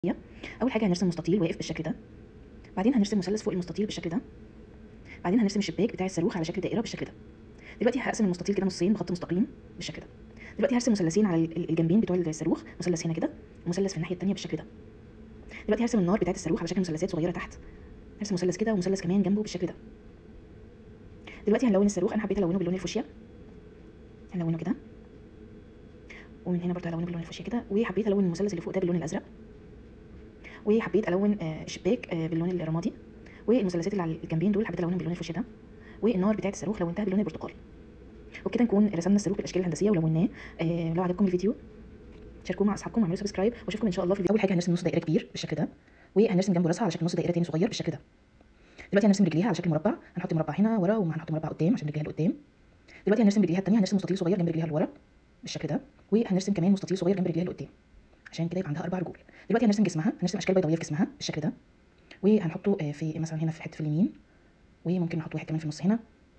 اول حاجه هنرسم مستطيل واقف بالشكل ده بعدين هنرسم مثلث فوق المستطيل بالشكل ده بعدين هنرسم الشباك بتاع الصاروخ على شكل دائره بالشكل ده دلوقتي هقسم المستطيل كده نصين بخط مستقيم بالشكل ده دلوقتي هرسم مثلثين على ال- الجنبين بتوع الصاروخ مثلث هنا كده ومثلث في الناحيه الثانيه بالشكل ده دلوقتي هرسم النار بتاعت الصاروخ على شكل مثلثات صغيره تحت هرسم مثلث كده ومثلث كمان جنبه بالشكل ده دلوقتي هنلون الصاروخ انا حبيت الونه باللون الفوشيا هنلونه كده ومن هنا برضه هلونه باللون الفوشيا كده وحبيت الون المثلث اللي فوق ده باللون الازرق وحبيت الون آه، الشباك آه، باللون الرمادي والمثلثات اللي على الجنبين دول حبيت الونهم باللون الفوشيا ده والنار بتاعت الصاروخ لونتها باللون البرتقالي وبكده نكون رسمنا الصاروخ بالاشكال الهندسيه ولوناه آه لو عجبكم الفيديو شاركوه مع اصحابكم واعملوا سبسكرايب واشوفكم ان شاء الله في الفيديو اول حاجه هنرسم نص دائره كبير بالشكل ده وهنرسم جنبه راسها على شكل نص دائره تاني صغير بالشكل ده دلوقتي هنرسم رجليها على شكل مربع هنحط مربع هنا ورا وهنحط مربع قدام عشان رجليها لقدام دلوقتي هنرسم رجليها التانيه هنرسم مستطيل صغير جنب رجليها لورا بالشكل ده وهنرسم كمان مستطيل صغير جنب رجليها لقدام عشان كده يبقى عندها اربع رجول دلوقتي هنرسم جسمها هنرسم اشكال بيضاويه في جسمها بالشكل ده وهنحطه آه، في مثلا هنا في حته في اليمين وممكن نحط واحد كمان في النص هنا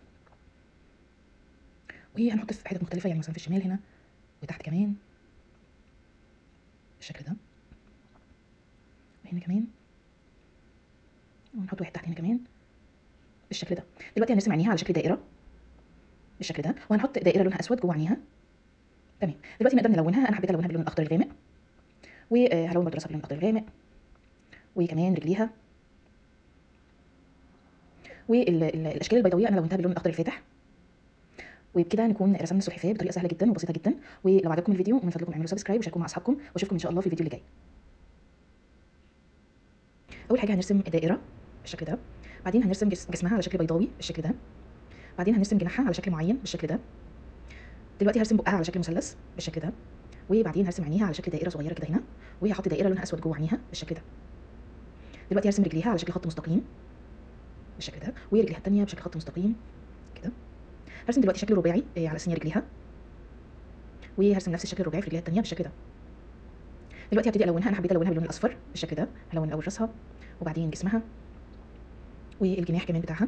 وهنحط في حتت مختلفه يعني مثلا في الشمال هنا وتحت كمان بالشكل ده وهنا كمان ونحط واحد تحت هنا كمان بالشكل ده دلوقتي هنرسم عينيها على شكل دائره بالشكل ده وهنحط دائره لونها اسود جوه عينيها تمام دلوقتي نقدر نلونها انا حبيت الونها باللون الاخضر الغامق وهلون برضه راسها باللون الاخضر الغامق وكمان رجليها والاشكال البيضاويه انا لونتها باللون الاخضر الفاتح وبكده نكون رسمنا السلحفاه بطريقه سهله جدا وبسيطه جدا ولو عجبكم الفيديو من فضلكم اعملوا سبسكرايب وشاركوه مع اصحابكم واشوفكم ان شاء الله في الفيديو اللي جاي اول حاجه هنرسم دائره بالشكل ده بعدين هنرسم جس- جسمها على شكل بيضاوي بالشكل ده بعدين هنرسم جناحها على شكل معين بالشكل ده دلوقتي هرسم بقها على شكل مثلث بالشكل ده وبعدين هرسم عينيها على شكل دائره صغيره كده هنا وهحط دائره لونها اسود جوه عينيها بالشكل ده دلوقتي هرسم رجليها على شكل خط مستقيم بالشكل ده ورجليها التانية بشكل خط مستقيم كده هرسم دلوقتي شكل رباعي آه، على سن رجليها وهرسم نفس الشكل الرباعي في رجليها التانية بالشكل ده دلوقتي هبتدي الونها انا حبيت الونها باللون الاصفر بالشكل ده هلون الاول راسها وبعدين جسمها والجناح كمان بتاعها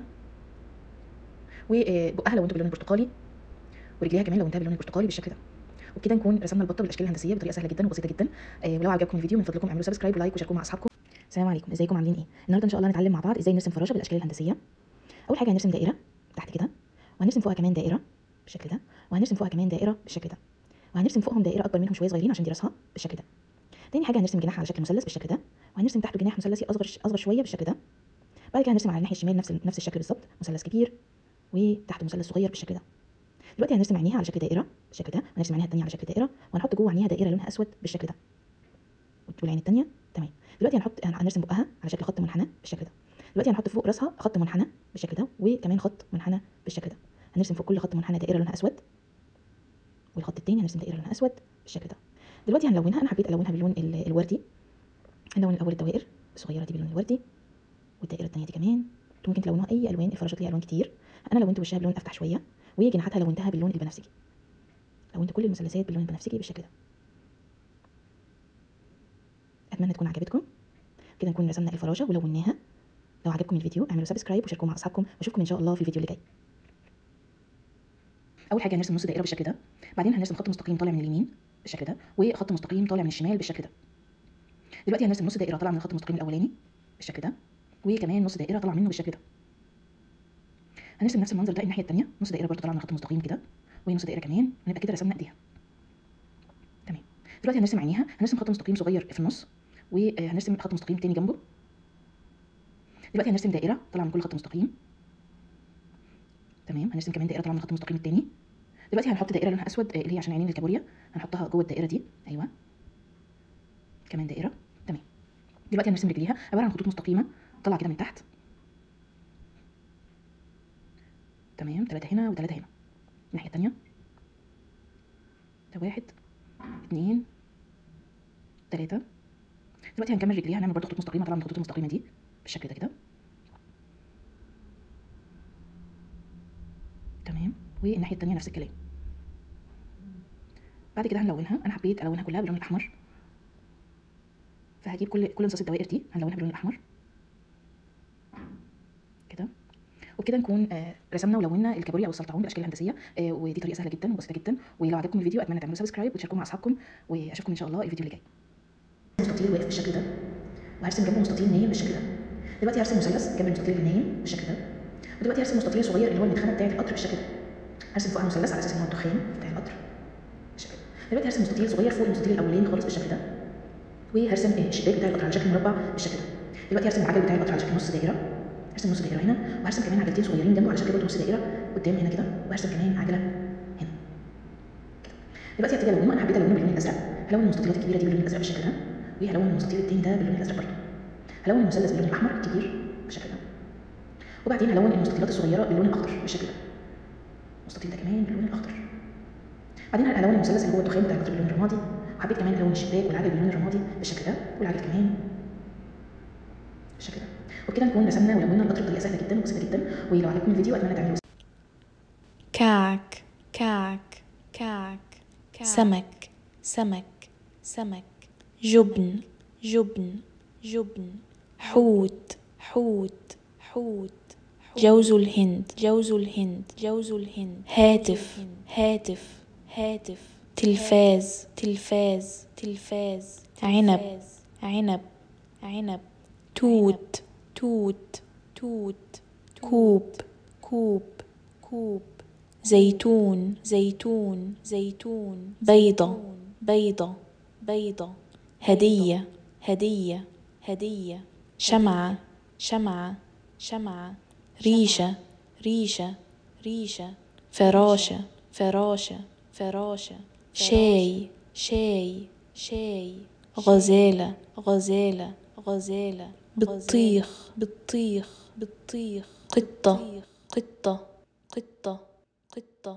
وبقها لونته باللون البرتقالي ورجليها كمان لونتها باللون البرتقالي بالشكل ده وبكده نكون رسمنا البطه بالاشكال الهندسيه بطريقه سهله جدا وبسيطه جدا آه، ولو عجبكم الفيديو من فضلكم اعملوا سبسكرايب ولايك وشاركوه مع اصحابكم السلام عليكم ازيكم عاملين ايه النهارده ان شاء الله هنتعلم مع بعض ازاي نرسم فراشه بالاشكال الهندسيه اول حاجه هنرسم دائره تحت كده وهنرسم فوقها كمان دائره بالشكل ده وهنرسم فوقها كمان دائره بالشكل ده وهنرسم فوقهم دائره اكبر منهم شويه صغيرين عشان دي راسها بالشكل ده تاني حاجه هنرسم جناح على شكل مثلث بالشكل ده وهنرسم تحته جناح مثلثي اصغر اصغر شويه بالشكل ده بعد كده هنرسم على الناحيه الشمال نفس نفس الشكل بالظبط مثلث كبير وتحته مثلث صغير بالشكل ده دلوقتي هنرسم عينيها على شكل دائره بالشكل ده وهنرسم عينيها التانية على شكل دائره وهنحط جوه عينيها دائره لونها اسود بالشكل ده والعين التانية تمام دلوقتي هنحط هنرسم بقها على شكل خط منحنى بالشكل ده دلوقتي هنحط فوق راسها خط منحنى بالشكل ده وكمان خط منحنى بالشكل ده هنرسم فوق كل خط منحنى دائره لونها اسود والخط التاني هنرسم دائره لونها اسود بالشكل ده دلوقتي هنلونها انا حبيت الونها باللون ال- الوردي هنلون الاول الدوائر الصغيره دي باللون الوردي والدائره التانية دي كمان انتوا ممكن تلونوها اي الوان الفراشات ليها الوان كتير انا لونت وشها بلون افتح شويه وجناحاتها لونتها باللون البنفسجي لونت كل المثلثات باللون البنفسجي بالشكل ده اتمنى تكون عجبتكم كده نكون رسمنا الفراشه ولوناها لو عجبكم الفيديو اعملوا سبسكرايب وشاركوه مع اصحابكم واشوفكم ان شاء الله في الفيديو اللي جاي اول حاجه هنرسم نص دائره بالشكل ده بعدين هنرسم خط مستقيم طالع من اليمين بالشكل ده وخط مستقيم طالع من الشمال بالشكل ده دلوقتي هنرسم نص دائره طالعه من الخط المستقيم الاولاني بالشكل ده وكمان نص دائره طالعه منه بالشكل ده هنرسم نفس المنظر ده الناحيه الثانيه نص دائره برضه طالعه من الخط المستقيم كده ونص دائره كمان ونبقى كده رسمنا ايديها تمام دلوقتي هنرسم عينيها هنرسم خط مستقيم صغير في النص وهنرسم خط مستقيم تاني جنبه دلوقتي هنرسم دائره طالعه من كل خط مستقيم تمام هنرسم كمان دائره طالعه من الخط المستقيم التاني دلوقتي هنحط دائره لونها اسود آه، اللي هي عشان عينين الكابوريا هنحطها جوه الدائره دي ايوه كمان دائره تمام دلوقتي هنرسم رجليها عباره عن خطوط مستقيمه طالعه كده من تحت تمام ثلاثه هنا وثلاثه هنا الناحيه التانيه ده واحد اتنين تلاتة دلوقتي هنكمل رجليها هنعمل برضه خطوط مستقيمة طالعة من الخطوط المستقيمة دي بالشكل ده كده تمام والناحية التانية نفس الكلام بعد كده هنلونها انا حبيت الونها كلها باللون الاحمر فهجيب كل كل نصاص الدوائر دي هنلونها باللون الاحمر كده وبكده نكون آه، رسمنا ولونا الكابوريا او السلطعون بالاشكال الهندسيه آه، ودي طريقه سهله جدا وبسيطه جدا ولو عجبكم الفيديو اتمنى تعملوا سبسكرايب وتشاركوه مع اصحابكم واشوفكم ان شاء الله الفيديو اللي جاي مستطيل واقف بالشكل ده وهرسم جنبه مستطيل نايم بالشكل ده دلوقتي هرسم مثلث جنب المستطيل اللي نايم بالشكل ده ودلوقتي هرسم مستطيل صغير اللي هو المدخنه بتاعه القطر بالشكل ده هرسم فوقها مثلث على اساس ان هو الدخان بتاع القطر بالشكل ده دلوقتي هرسم مستطيل صغير فوق المستطيل الاولاني خالص بالشكل ده وهرسم الشباك بتاع القطر على شكل مربع بالشكل ده دلوقتي هرسم العجل بتاع القطر على شكل نص دايره هرسم نص دايره هنا وهرسم كمان عجلتين صغيرين جنبه على شكل برضه نص دايره قدام هنا كده وهرسم كمان عجله هنا كده دلوقتي هبتدي الونه انا حبيت الونه باللون الازرق هلون المستطيلات الكبيره دي باللون الازرق بالشكل ده وهلون المستطيل التاني ده باللون الازرق برضه هلون المثلث باللون الاحمر الكبير بالشكل ده وبعدين هلون المستطيلات الصغيره باللون الاخضر بالشكل ده المستطيل ده كمان باللون الاخضر بعدين هلون المثلث اللي هو الدخان بتاع القطر باللون الرمادي وحبيت كمان الون الشباك والعجل باللون الرمادي بالشكل ده والعجل كمان بالشكل ده وبكده نكون رسمنا ولونا القطر بطريقه سهله جدا وبسيطه جدا ولو عجبكم الفيديو اتمنى تعملوا كعك كعك كعك سمك سمك سمك جبن جبن جبن حوت حوت حوت جوز الهند جوز الهند جوز الهند هاتف هاتف هاتف تلفاز تلفاز تلفاز عنب عنب عنب توت توت توت كوب كوب كوب زيتون زيتون زيتون بيضة بيضة بيضة هدية هدية هدية شمعة شمعة شمعة ريشة ريشة ريشة فراشة فراشة فراشة شاي شاي شاي غزالة غزالة غزالة بطيخ بطيخ بطيخ قطة قطة قطة قطة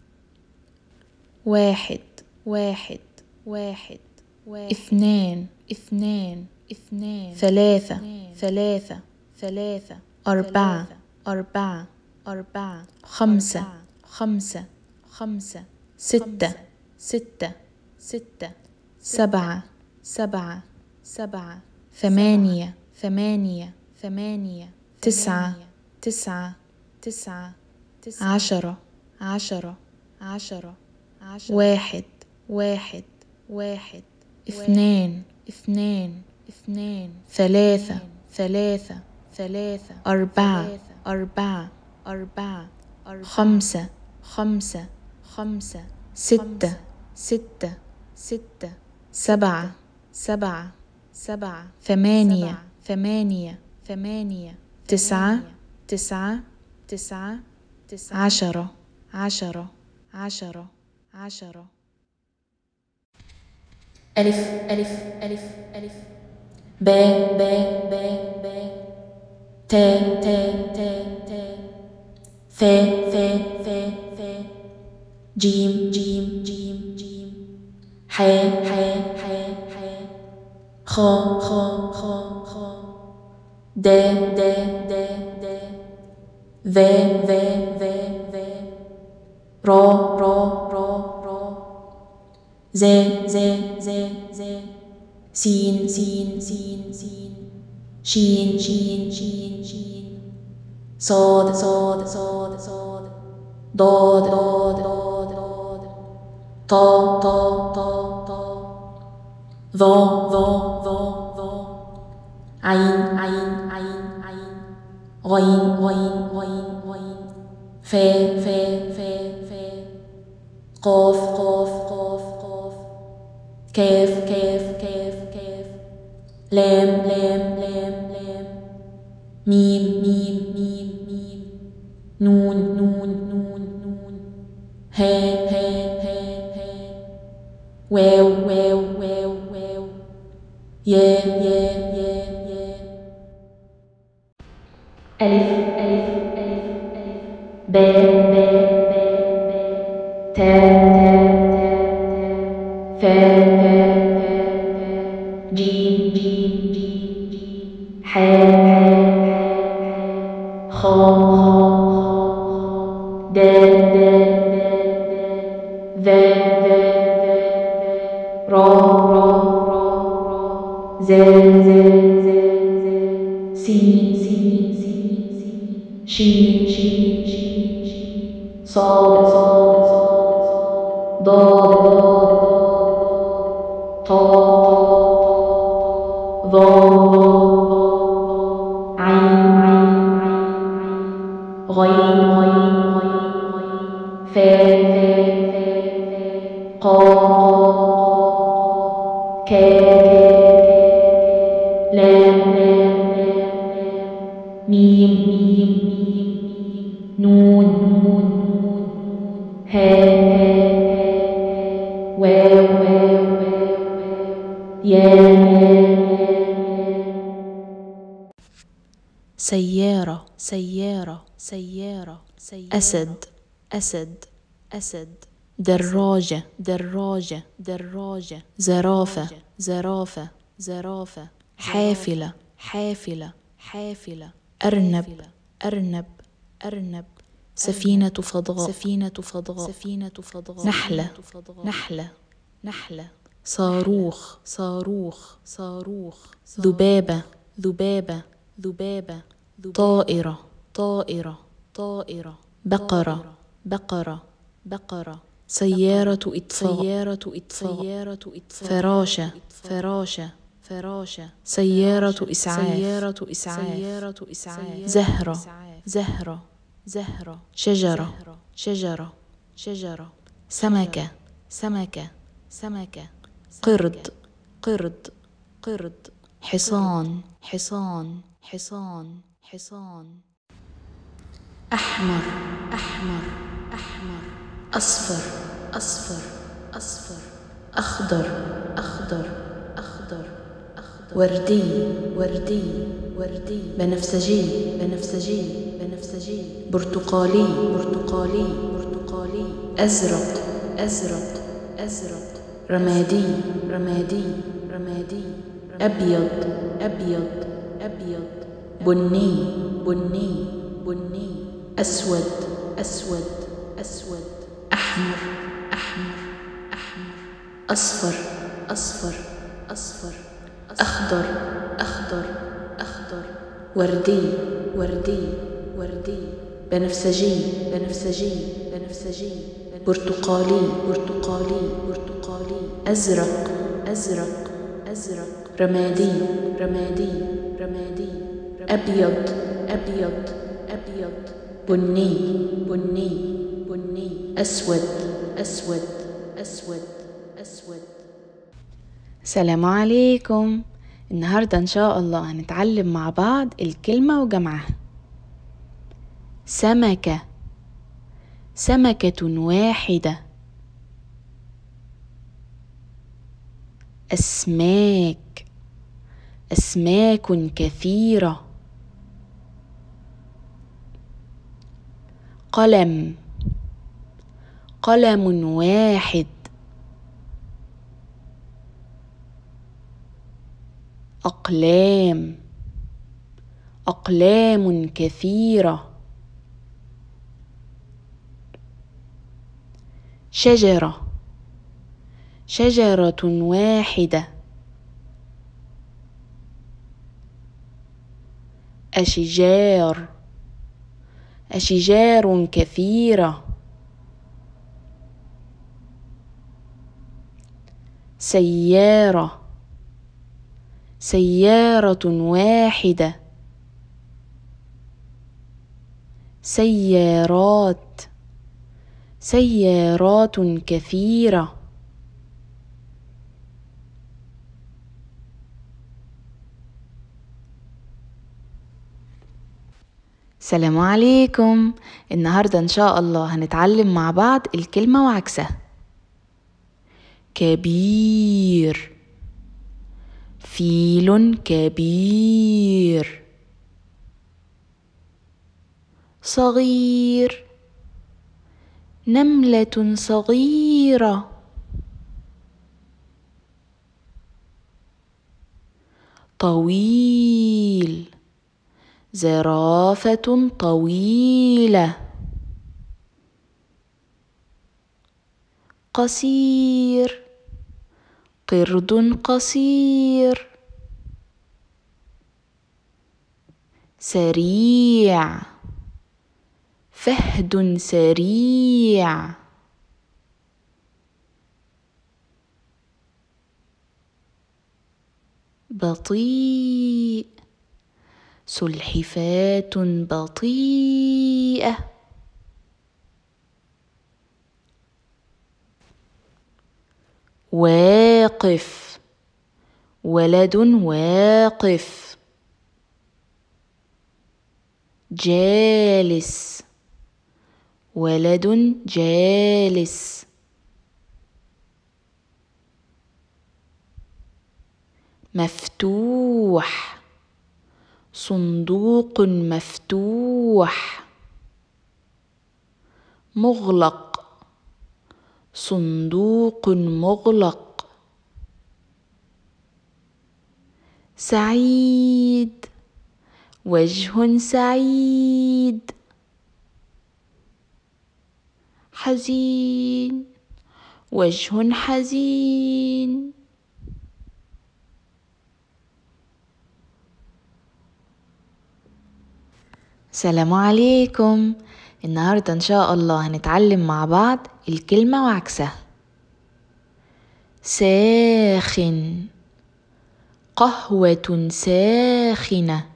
واحد واحد واحد واحد اثنان اثنان اثنان ثلاثة ثلاثة ثلاثة أربعة أربعة أربعة خمسة خمسة خمسة ستة ستة ستة سبعة سبعة سبعة ثمانية ثمانية ثمانية تسعة تسعة تسعة عشرة عشرة عشرة عشرة واحد واحد واحد اثنان اثنان اثنان ثلاثة ثلاثة ثلاثة أربعة أربعة أربعة خمسة خمسة خمسة ستة ستة ستة سبعة سبعة سبعة ثمانية ثمانية ثمانية تسعة تسعة تسعة تسعة عشرة عشرة عشرة عشرة ألف ألف ألف ألف باء باء باء باء تاء تاء تاء تاء ثاء ثاء ثاء ثاء جيم جيم جيم جيم حاء حاء حاء حاء خاء خاء خاء خاء دال دال دال دال ذال ذال ذال ذال را را را را زال زال زال زال سين سين سين سين شين شين شين شين صاد صاد صاد صاد ضاد ضاد ضاد ضاد طا طا طا طا ظا ظا ظا ظا عين عين عين عين غين غين غين غين فا فا فا فا قاف قاف قاف قاف كاف كاف كاف كاف لام لام لام لام ميم ميم ميم ميم نون نون نون نون ها ها ها ها واو واو واو واو يا يا يا يا ألف ألف ألف ألف باء باء باء باء تاء تاء تاء ثاء ثاء ثاء ثاء جيم جيم جيم جيم حاء حاء حاء خاء خاء خاء دال دال دال دال ذال ذال ذال ذال را را را را زال زال زال زال سين سين سين سين شين شين شين شين صاد صاد صاد صاد ضاد ضاد ضاد طا طا طا طا ضاد عين غين فاء قاف كاف لام ميم نون هاء واو يا سيارة سيارة سيارة سيارة أسد أسد أسد دراجة دراجة دراجة زرافة زرافة زرافة حافلة حافلة حافلة أرنب أرنب أرنب سفينة فضاء سفينة فضاء سفينة فضاء نحلة نحلة نحلة صاروخ صاروخ صاروخ ذبابة ذبابة ذبابة طائرة طائرة طائرة بقرة بقرة بقرة سيارة إطفاء سيارة إطفاء سيارة إطفاء فراشة فراشة فراشة سيارة إسعاف سيارة إسعاف سيارة إسعاف زهرة زهرة زهرة شجرة شجرة شجرة سمكة سمكة سمكة قرد قرد قرد حصان حصان حصان حصان أحمر أحمر أحمر أصفر أصفر أصفر أخضر أخضر أخضر أخضر وردي وردي وردي بنفسجي بنفسجي بنفسجي برتقالي برتقالي برتقالي أزرق أزرق أزرق رمادي رمادي رمادي أبيض أبيض أبيض بني بني بني أسود أسود أسود أحمر أحمر أحمر أصفر أصفر أصفر أخضر أخضر أخضر وردي وردي وردي بنفسجي بنفسجي بنفسجي برتقالي برتقالي برتقالي أزرق أزرق أزرق رمادي رمادي رمادي أبيض أبيض أبيض بني بني بني أسود أسود أسود أسود السلام عليكم النهاردة إن شاء الله هنتعلم مع بعض الكلمة وجمعها سمكة سمكة واحدة أسماك أسماك كثيرة قلم قلم واحد أقلام أقلام كثيرة شجرة شجرة واحدة أشجار أشجار كثيرة سيارة سيارة واحدة سيارات سيارات كثيرة السلام عليكم النهاردة إن شاء الله هنتعلم مع بعض الكلمة وعكسها كبير فيل كبير صغير نملة صغيرة طويل زرافة طويلة قصير قرد قصير سريع فهد سريع بطيء سلحفاة بطيئة واقف ولد واقف جالس ولد جالس مفتوح صندوق مفتوح مغلق صندوق مغلق سعيد وجه سعيد حزين وجه حزين السلام عليكم النهاردة إن شاء الله هنتعلم مع بعض الكلمة وعكسها ساخن قهوة ساخنة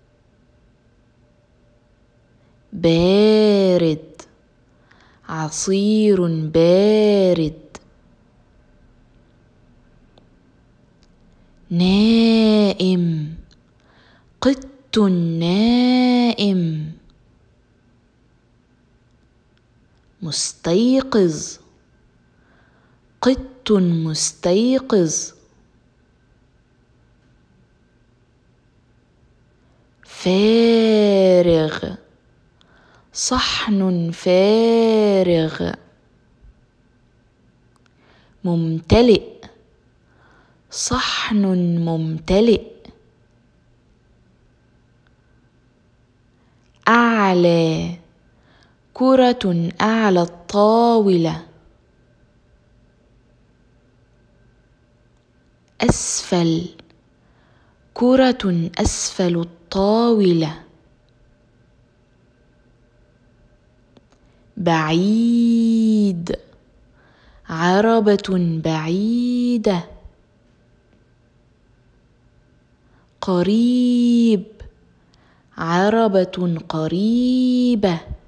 بارد عصير بارد نائم قط نائم مستيقظ قط مستيقظ فارغ صحن فارغ ممتلئ صحن ممتلئ أعلى كرة أعلى الطاولة أسفل كرة أسفل الطاولة بعيد عربة بعيدة قريب عربة قريبة